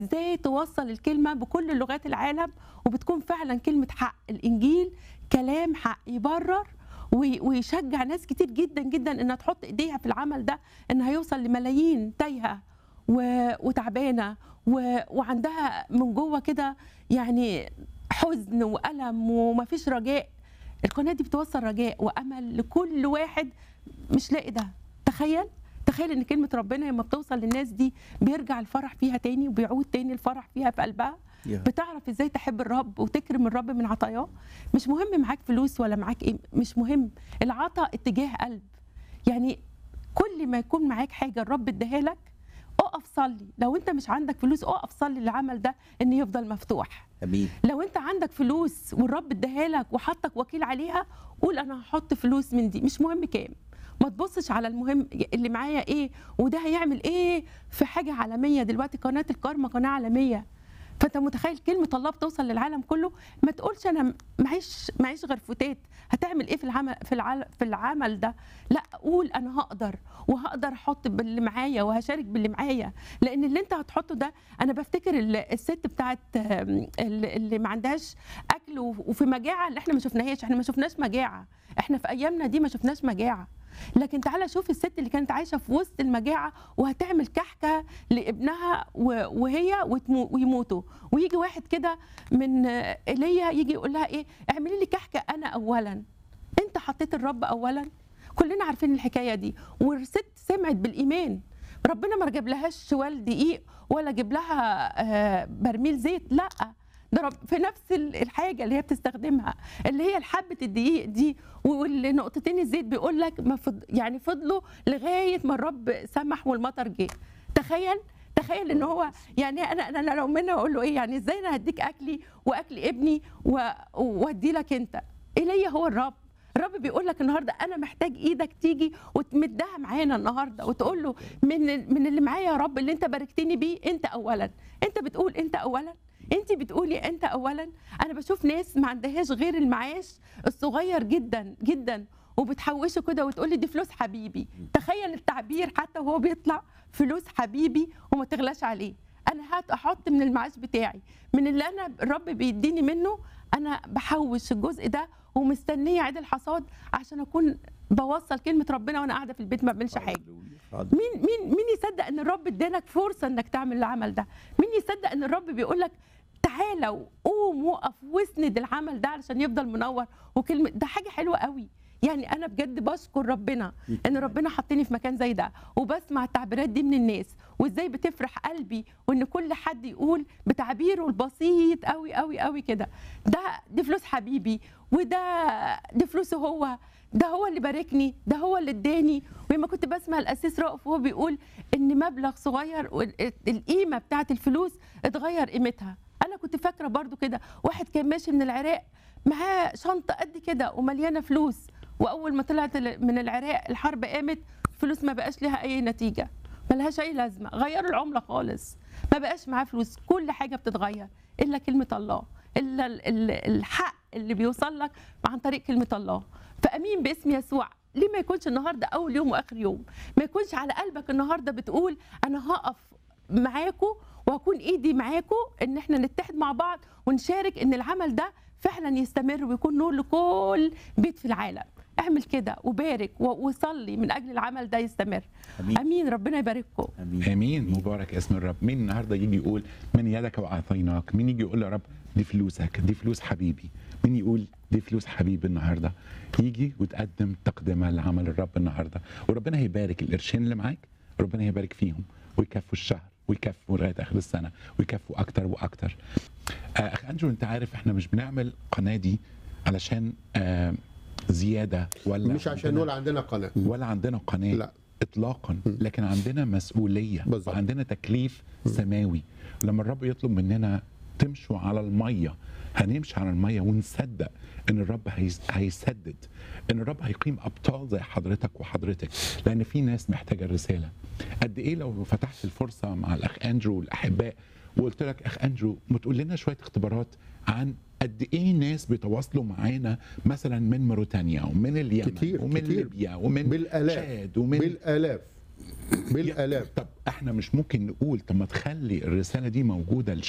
ازاي توصل الكلمه بكل لغات العالم وبتكون فعلا كلمه حق الانجيل كلام حق يبرر وي- ويشجع ناس كتير جدا جدا انها تحط ايديها في العمل ده انها هيوصل لملايين تايهه و- وتعبانه و- وعندها من جوه كده يعني حزن والم ومفيش رجاء القناه دي بتوصل رجاء وامل لكل واحد مش لاقي ده تخيل تخيل ان كلمه ربنا لما بتوصل للناس دي بيرجع الفرح فيها تاني وبيعود تاني الفرح فيها في قلبها يا. بتعرف ازاي تحب الرب وتكرم الرب من عطاياه مش مهم معاك فلوس ولا معاك ايه مش مهم العطاء اتجاه قلب يعني كل ما يكون معاك حاجه الرب اداها لك اقف صلي لو انت مش عندك فلوس اقف صلي العمل ده ان يفضل مفتوح امين لو انت عندك فلوس والرب اداها لك وحطك وكيل عليها قول انا هحط فلوس من دي مش مهم كام ما تبصش على المهم اللي معايا ايه وده هيعمل ايه في حاجه عالميه دلوقتي قناه الكارما قناه عالميه فانت متخيل كلمه الله بتوصل للعالم كله ما تقولش انا معيش معيش غير فتات هتعمل ايه في العمل في العمل في العمل ده لا قول انا هقدر وهقدر احط باللي معايا وهشارك باللي معايا لان اللي انت هتحطه ده انا بفتكر ال- الست بتاعت آم، اللي اللي ما عندهاش اكل وف- وفي مجاعه اللي احنا ما شفناهاش احنا ما شفناش مجاعه احنا في ايامنا دي ما شفناش مجاعه لكن تعالى شوف الست اللي كانت عايشه في وسط المجاعه وهتعمل كحكه لابنها و- وهي وتمو- ويموتوا ويجي واحد كده من آه، ايليا يجي يقول لها ايه اعملي لي كحكه انا اولا انت حطيت الرب اولا كلنا عارفين الحكايه دي والست سمعت بالايمان ربنا ما جاب لهاش شوال دقيق ولا جاب لها آه، برميل زيت لا ده رب في نفس ال- الحاجه اللي هي بتستخدمها اللي هي حبه الدقيق دي والنقطتين الزيت بيقول لك ما فض يعني فضلوا لغايه ما الرب سمح والمطر جه تخيل تخيل ان هو يعني انا انا لو منها اقول له ايه يعني ازاي انا هديك اكلي واكل ابني و- وادي لك انت ايليا هو الرب الرب بيقول لك النهارده انا محتاج ايدك تيجي وتمدها معانا النهارده وتقول له من من اللي معايا يا رب اللي انت باركتني بيه انت اولا انت بتقول انت اولا انت بتقولي انت اولا انا بشوف ناس ما عندهاش غير المعاش الصغير جدا جدا وبتحوشه كده وتقولي دي فلوس حبيبي تخيل التعبير حتى وهو بيطلع فلوس حبيبي وما تغلاش عليه انا هات احط من المعاش بتاعي من اللي انا الرب بيديني منه انا بحوش الجزء ده ومستنيه عيد الحصاد عشان اكون بوصل كلمه ربنا وانا قاعده في البيت ما بعملش حاجه حاضر. مين مين مين يصدق ان الرب ادالك فرصه انك تعمل العمل ده مين يصدق ان الرب بيقول لك تعالى وقوم وقف واسند العمل ده علشان يفضل منور وكلمه ده حاجه حلوه قوي يعني انا بجد بشكر ربنا ان ربنا حطني في مكان زي ده وبسمع التعبيرات دي من الناس وازاي بتفرح قلبي وان كل حد يقول بتعبيره البسيط قوي قوي قوي كده ده دي فلوس حبيبي وده دي فلوسه هو ده هو اللي باركني ده هو اللي اداني ولما كنت بسمع الاسيس رأف وهو بيقول ان مبلغ صغير وال- القيمه بتاعت الفلوس اتغير قيمتها انا كنت فاكره برضو كده واحد كان ماشي من العراق معاه شنطه قد كده ومليانه فلوس واول ما طلعت ال- من العراق الحرب قامت الفلوس ما بقاش لها اي نتيجه ملهاش اي لازمه غيروا العمله خالص ما بقاش معاه فلوس كل حاجه بتتغير الا كلمه الله الا ال- ال- الحق اللي بيوصل لك عن طريق كلمه الله فامين باسم يسوع ليه ما يكونش النهارده اول يوم واخر يوم ما يكونش على قلبك النهارده بتقول انا هقف معاكم وهكون ايدي معاكم ان احنا نتحد مع بعض ونشارك ان العمل ده فعلا يستمر ويكون نور لكل بيت في العالم اعمل كده وبارك و- وصلي من اجل العمل ده يستمر امين امين ربنا يبارككم امين امين مبارك اسم الرب مين النهارده يجي يقول من يدك واعطيناك مين يجي يقول يا رب دي فلوسك دي فلوس حبيبي مين يقول دي فلوس حبيبي النهارده يجي وتقدم تقدمه لعمل الرب النهارده وربنا هيبارك القرشين اللي معاك ربنا هيبارك فيهم ويكفوا الشهر ويكفوا لغايه اخر السنه ويكفوا اكتر واكتر آه، اخ انجو انت عارف احنا مش بنعمل قناه دي علشان آه، زياده ولا مش عشان عندنا- نقول عندنا قناه ولا عندنا قناه لا اطلاقا لكن عندنا مسؤوليه بالظبط. وعندنا تكليف سماوي لما الرب يطلب مننا تمشوا على الميه هنمشي على الميه ونصدق ان الرب هيس- هيسدد ان الرب هيقيم ابطال زي حضرتك وحضرتك لان في ناس محتاجه الرساله قد ايه لو فتحت الفرصه مع الاخ اندرو والاحباء وقلت لك اخ اندرو ما تقول لنا شويه اختبارات عن قد ايه ناس بيتواصلوا معانا مثلا من موريتانيا ومن اليمن كتير ومن كتير ليبيا ومن بالالاف تشاد ومن بالالاف بالالاف طب احنا مش ممكن نقول طب ما تخلي الرساله دي موجوده